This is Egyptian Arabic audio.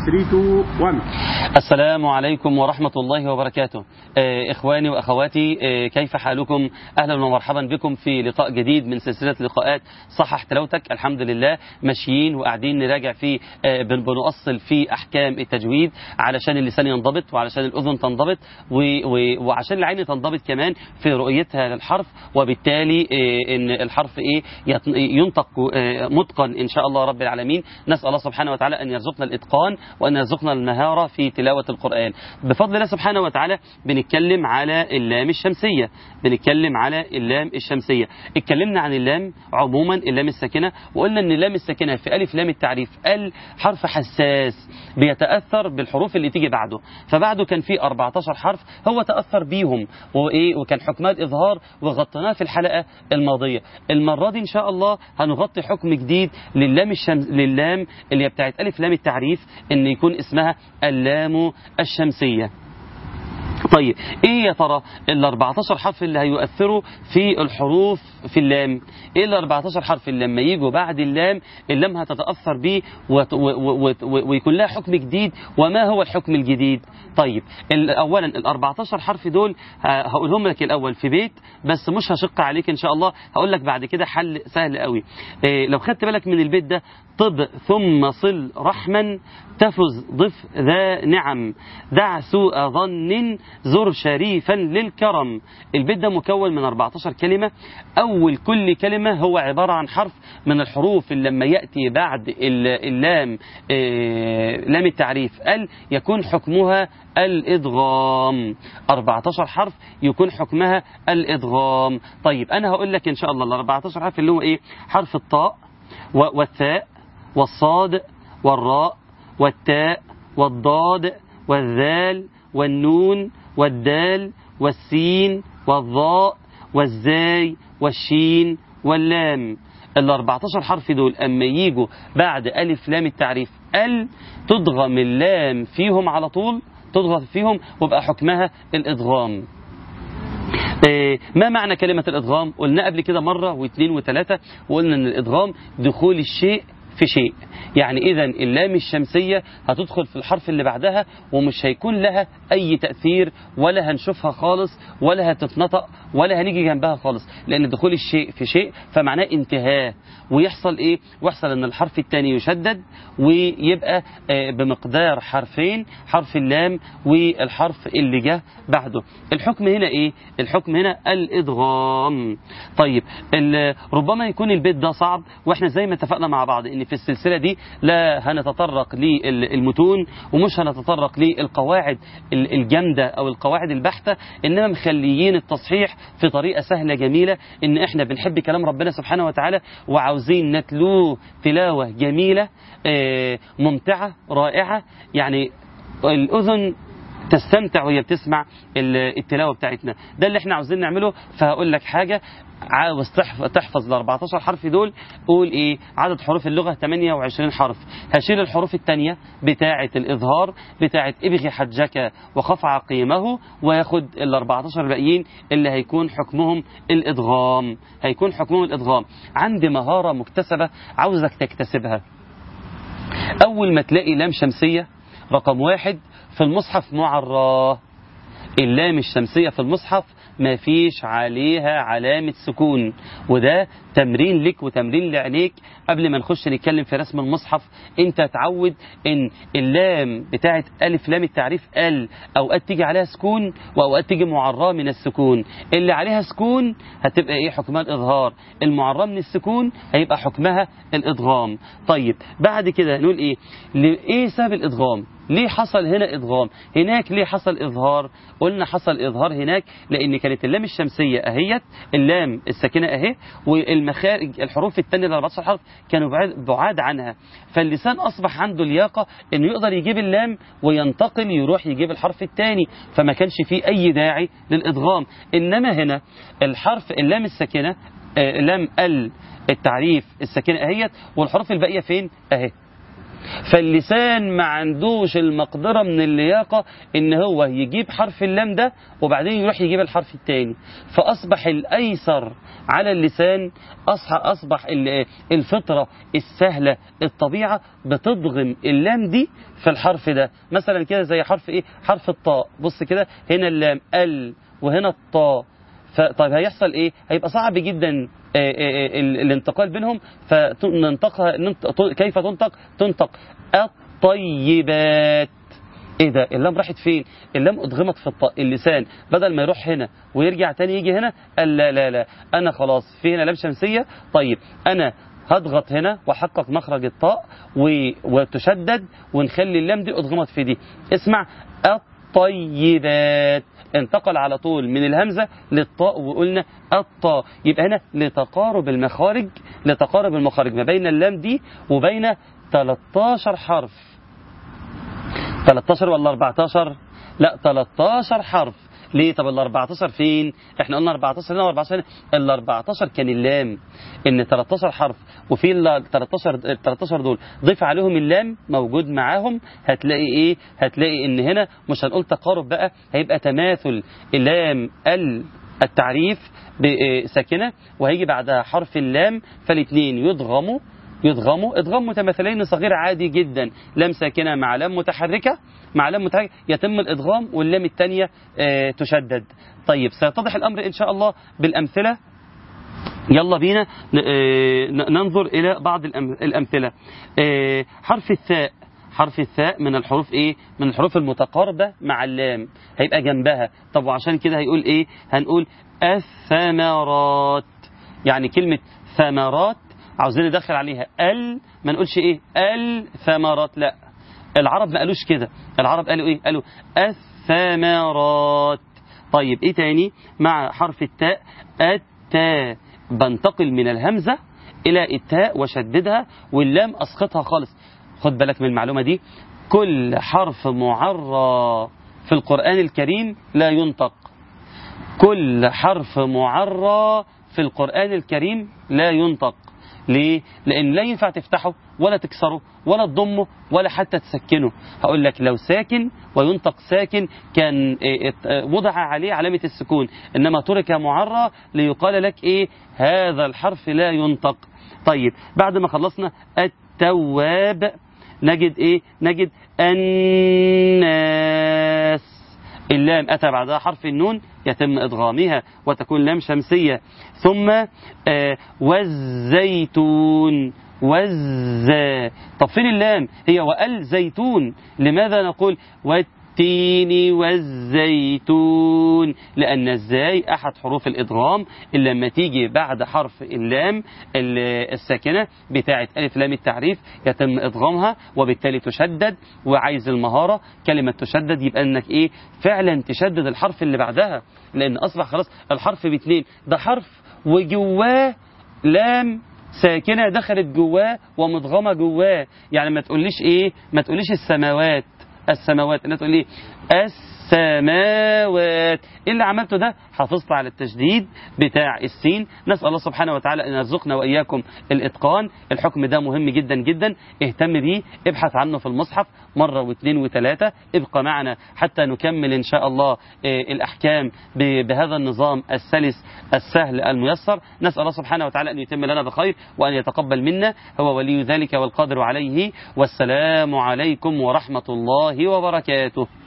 3 2 1 السلام عليكم ورحمة الله وبركاته آه، إخواني وأخواتي آه، كيف حالكم أهلا ومرحبا بكم في لقاء جديد من سلسلة لقاءات صحح تلاوتك الحمد لله ماشيين وقاعدين نراجع في آه، بن- بنؤصل في أحكام التجويد علشان اللسان ينضبط وعلشان الأذن تنضبط و- و- وعشان العين تنضبط كمان في رؤيتها للحرف وبالتالي آه، إن الحرف إيه يط- ينطق آه، متقن إن شاء الله رب العالمين نسأل الله سبحانه وتعالى أن يرزقنا الإتقان وأن يرزقنا المهارة في تلاوة القرآن بفضل الله سبحانه وتعالى بنتكلم على اللام الشمسية بنتكلم على اللام الشمسية اتكلمنا عن اللام عموما اللام الساكنة وقلنا ان اللام الساكنة في ألف لام التعريف ال حرف حساس بيتأثر بالحروف اللي تيجي بعده فبعده كان في 14 حرف هو تأثر بيهم وإيه وكان حكمها الإظهار وغطيناه في الحلقة الماضية المرة دي إن شاء الله هنغطي حكم جديد للام الشمس للام اللي هي بتاعت ألف لام التعريف إن يكون اسمها اللام الشمسية طيب ايه يا ترى ال 14 حرف اللي هيؤثروا في الحروف في اللام ايه ال 14 حرف اللي لما يجوا بعد اللام اللام هتتاثر بيه وت- و- و- و- ويكون لها حكم جديد وما هو الحكم الجديد طيب ال- اولا ال 14 حرف دول ه- هقولهم لك الاول في بيت بس مش هشق عليك ان شاء الله هقول لك بعد كده حل سهل قوي إيه لو خدت بالك من البيت ده طب ثم صل رحما تفز ضف ذا نعم دع سوء ظن زر شريفا للكرم البيت ده مكون من 14 كلمة أول كل كلمة هو عبارة عن حرف من الحروف اللي لما يأتي بعد ال- اللام آه، لام التعريف ال يكون حكمها الإدغام 14 حرف يكون حكمها الإدغام طيب أنا هقول لك إن شاء الله ال 14 حرف اللي هو إيه حرف الطاء و- والثاء والصاد والراء والتاء والضاد والذال والنون والدال والسين والضاء والزاي والشين واللام ال 14 حرف دول اما يجوا بعد الف لام التعريف ال تضغم اللام فيهم على طول تضغم فيهم ويبقى حكمها الادغام إيه، ما معنى كلمة الإدغام؟ قلنا قبل كده مرة واثنين وثلاثة وقلنا أن الإدغام دخول الشيء في شيء يعني إذا اللام الشمسية هتدخل في الحرف اللي بعدها ومش هيكون لها أي تأثير ولا هنشوفها خالص ولا هتتنطق ولا هنيجي جنبها خالص لأن دخول الشيء في شيء فمعناه انتهاء ويحصل إيه؟ ويحصل أن الحرف الثاني يشدد ويبقى آه، بمقدار حرفين حرف اللام والحرف اللي جه بعده الحكم هنا إيه؟ الحكم هنا الإدغام طيب ال- ربما يكون البيت ده صعب واحنا زي ما اتفقنا مع بعض ان في السلسله دي لا هنتطرق للمتون ومش هنتطرق للقواعد ال- الجامده او القواعد البحته انما مخليين التصحيح في طريقه سهله جميله ان احنا بنحب كلام ربنا سبحانه وتعالى وعاوزين نتلوه تلاوه جميله آه، ممتعه رائعه يعني الاذن تستمتع وهي بتسمع ال- التلاوه بتاعتنا ده اللي احنا عاوزين نعمله فهقول لك حاجه عاوز تحف- تحفظ ال 14 حرف دول قول ايه عدد حروف اللغه 28 حرف هشيل الحروف الثانيه بتاعه الاظهار بتاعه ابغي حجك وخف عقيمه وياخد ال 14 الباقيين اللي هيكون حكمهم الادغام هيكون حكمهم الادغام عندي مهاره مكتسبه عاوزك تكتسبها أول ما تلاقي لام شمسية رقم واحد في المصحف معراه اللام الشمسية في المصحف ما فيش عليها علامة سكون وده تمرين لك وتمرين لعينيك قبل ما نخش نتكلم في رسم المصحف انت تعود ان اللام بتاعت ألف لام التعريف ال أوقات تيجي عليها سكون وأوقات تيجي معراه من السكون اللي عليها سكون هتبقى ايه حكمها الإظهار المعراه من السكون هيبقى حكمها الإدغام طيب بعد كده نقول ايه ل- ايه سبب الإدغام ليه حصل هنا إدغام هناك ليه حصل إظهار قلنا حصل إظهار هناك لأن كانت اللام الشمسية أهيت اللام الساكنة أهي والمخارج الحروف الثانية ال 14 حرف كانوا بعاد, بعاد عنها فاللسان أصبح عنده لياقة إنه يقدر يجيب اللام وينتقل يروح يجيب الحرف الثاني فما كانش فيه أي داعي للإدغام إنما هنا الحرف اللام الساكنة آه، لام ال التعريف الساكنة أهيت والحروف الباقية فين أهي فاللسان ما عندوش المقدرة من اللياقة ان هو يجيب حرف اللام ده وبعدين يروح يجيب الحرف التاني فاصبح الايسر على اللسان اصبح اصبح ال- الفطرة السهلة الطبيعة بتضغم اللام دي في الحرف ده مثلا كده زي حرف ايه حرف الطاء بص كده هنا اللام ال وهنا الطاء فطيب هيحصل ايه هيبقى صعب جدا آه، آه، آه، ال- الانتقال بينهم فننطقها ننطق- كيف تنطق تنطق الطيبات ايه ده اللام راحت فين اللام ادغمت في الطاء اللسان بدل ما يروح هنا ويرجع تاني يجي هنا قال لا لا لا انا خلاص في هنا لام شمسيه طيب انا هضغط هنا واحقق مخرج الطاء و... وتشدد ونخلي اللام دي ادغمت في دي اسمع الطيبات انتقل على طول من الهمزة للطاء وقلنا الطاء يبقى هنا لتقارب المخارج لتقارب المخارج ما بين اللام دي وبين 13 حرف 13 ولا 14 لا 13 حرف ليه طب ال 14 فين احنا قلنا 14 هنا و14 هنا ال 14 كان اللام ان 13 حرف وفي ال 13 ال 13 دول ضيف عليهم اللام موجود معاهم هتلاقي ايه هتلاقي ان هنا مش هنقول تقارب بقى هيبقى تماثل اللام ال التعريف ساكنه وهيجي بعدها حرف اللام فالاثنين يضغموا يضغموا ادغام متماثلين صغير عادي جدا لام ساكنه مع لام متحركه مع لام متحركه يتم الادغام واللام الثانيه آه تشدد طيب سيتضح الامر ان شاء الله بالامثله يلا بينا ن- آه، ن- ننظر الى بعض الأم- الامثله آه، حرف الثاء حرف الثاء من الحروف ايه من الحروف المتقاربه مع اللام هيبقى جنبها طب وعشان كده هيقول ايه هنقول الثمرات يعني كلمه ثمرات عاوزين ندخل عليها ال ما نقولش ايه الثمرات لا العرب ما قالوش كده العرب قالوا ايه قالوا الثمرات طيب ايه تاني مع حرف التاء التاء بنتقل من الهمزة الى التاء وشددها واللام اسقطها خالص خد بالك من المعلومة دي كل حرف معرى في القرآن الكريم لا ينطق كل حرف معرى في القرآن الكريم لا ينطق ليه؟ لأن لا ينفع تفتحه ولا تكسره ولا تضمه ولا حتى تسكنه هقول لك لو ساكن وينطق ساكن كان إيه، ات- اه، وضع عليه علامة السكون إنما ترك معرى ليقال لك إيه هذا الحرف لا ينطق طيب بعد ما خلصنا التواب نجد إيه نجد الناس اللام أتى بعدها حرف النون يتم إدغامها وتكون لام شمسية ثم آه، والزيتون والزا طب فين اللام هي وال زيتون لماذا نقول والتين والزيتون لأن الزاي أحد حروف الإدغام اللي لما تيجي بعد حرف اللام ال- الساكنة بتاعة ألف لام التعريف يتم إدغامها وبالتالي تشدد وعايز المهارة كلمة تشدد يبقى أنك إيه فعلا تشدد الحرف اللي بعدها لأن أصبح خلاص الحرف باتنين ده حرف وجواه لام ساكنة دخلت جواه ومدغمة جواه يعني ما تقوليش ايه ما تقوليش السماوات السماوات انت تقول لي السماوات إيه اللي عملته ده حافظت على التشديد بتاع السين نسأل الله سبحانه وتعالى أن يرزقنا وإياكم الإتقان الحكم ده مهم جدا جدا اهتم بيه ابحث عنه في المصحف مرة واثنين وثلاثة ابقى معنا حتى نكمل إن شاء الله آه، الأحكام ب- بهذا النظام السلس السهل الميسر نسأل الله سبحانه وتعالى أن يتم لنا بخير وأن يتقبل منا هو ولي ذلك والقادر عليه والسلام عليكم ورحمة الله وبركاته